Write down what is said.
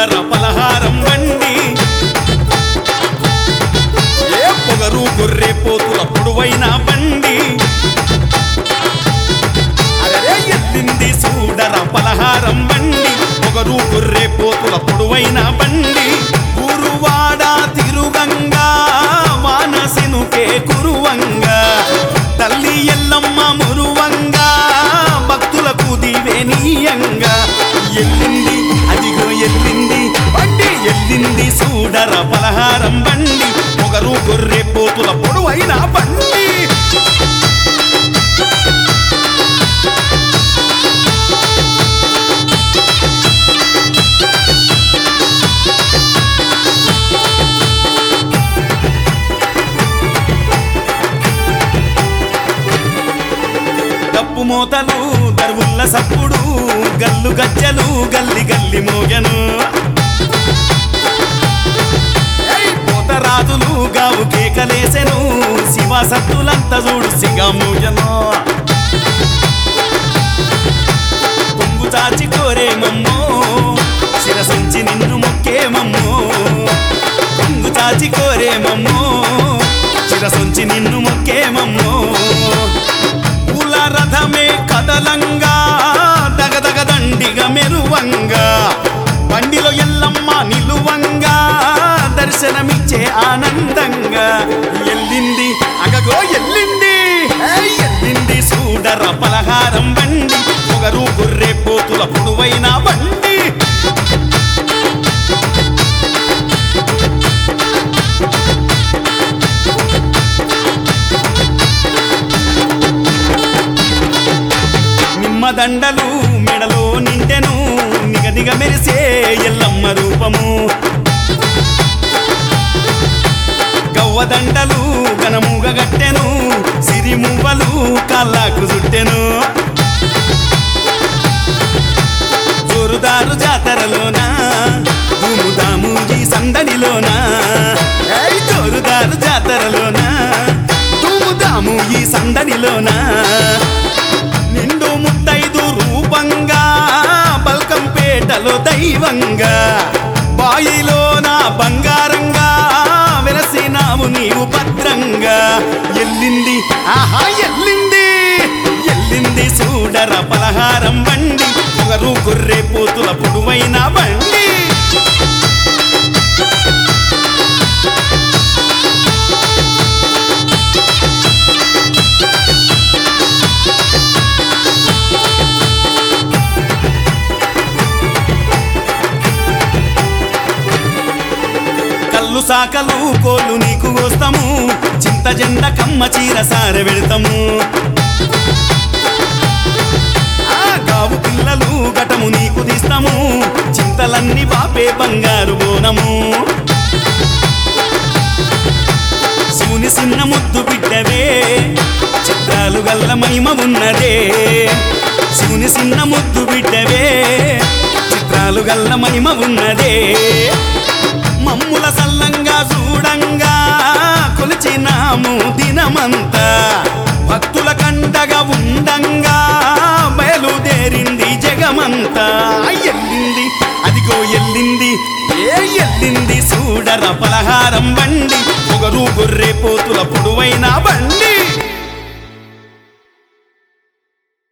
చూడర పలహారం బండి ఏ పొగరు గొర్రె పోతుల పొడువైన బండి అరే ఎత్తింది చూడర పలహారం బండి పొగరు గొర్రె పోతుల పొడువైన బండి గురువాడ తిరుగంగా మానసినుకే కురువంగా తల్లి ఎల్లమ్మ మురువంగా భక్తులకు దివేనీయంగా ఎల్లింది అదిగో ఎల్లింది బండి ఎల్లింది చూడర పలహారం బండి పొగరు గొర్రె పోతుల పొడువైన బండి డప్పు మోతలు దరువుల్ల సప్పుడు గల్లు గజ్జలు గల్లి గల్లి మోగెను ఏయ్ పోతరాజులు గావు కేకలేసెను శివ సత్తులంత చూడు సిగా మోగెను కొంగు చాచి కోరేమమ్మో శిరసుంచి నిన్ను మొక్కేమమ్మో కొంగు చాచి కోరేమమ్మో శిరసుంచి నిన్ను మొక్కేమమ్మో పూల రథమే కదలంగా దగదగ దండిగా మెరువంగా బండిలో ఎల్లమ్మ నిలువంగా దర్శనమిచ్చే ఆనందంగా ఎల్లింది అగగో ఎల్లింది ఏయ్ ఎల్లింది చూడర పలహారం బండి పొగరు గొర్రె పోతుల పొడువైన బండి నిమ్మదండలు మెడలో నిండెను నిగనిగ మెరిసే ఎల్లమ్మ రూపము గవ్వదండలు గనముగ గట్టెను సిరిమువ్వలు కళ్ళకు చుట్టెను జోరుదారు జాతరలోన దుముదాము ఈ సందడిలోన ఏయ్ జోరుదారు జాతరలోన దుముదాము ఈ సందడిలోన నిండు ముత్తైదు రూపంగా బల్కంపేటలో దైవంగా బాయిలోన బంగారంగా వెలసినాము నీవు భద్రంగా ఎల్లింది ఆహా ఎల్లింది ఎల్లింది చూడర పలహారం బండి పొగరు గొర్రె పోతుల పొడువైన బండి కళ్ళు సాకలు కోళ్ళు నీకు కోస్తాము చింత జెండ కమ్మ చీర సార పెడతాము ఆ గావు పిల్లలు గటము నీకు తీస్తాము చింతలన్నీ బాపే బంగారు బోనము శివుని సిన్న ముద్దు బిడ్డవే చిత్రాలు గల్ల మహిమ ఉన్నదే శివుని సిన్న ముద్దు బిడ్డవే చిత్రాలు గల్ల మహిమ ఉన్నదే మమ్ముల సల్లంగా చూడంగా కొలిచినాము దినమంతా భక్తుల కండగా ఉండంగా బయలుదేరింది జగమంతా ఎల్లింది అదిగో ఎల్లింది ఏ ఎల్లింది చూడర పలహారం బండి పొగరు గొర్రె పోతుల పొడువైన బండి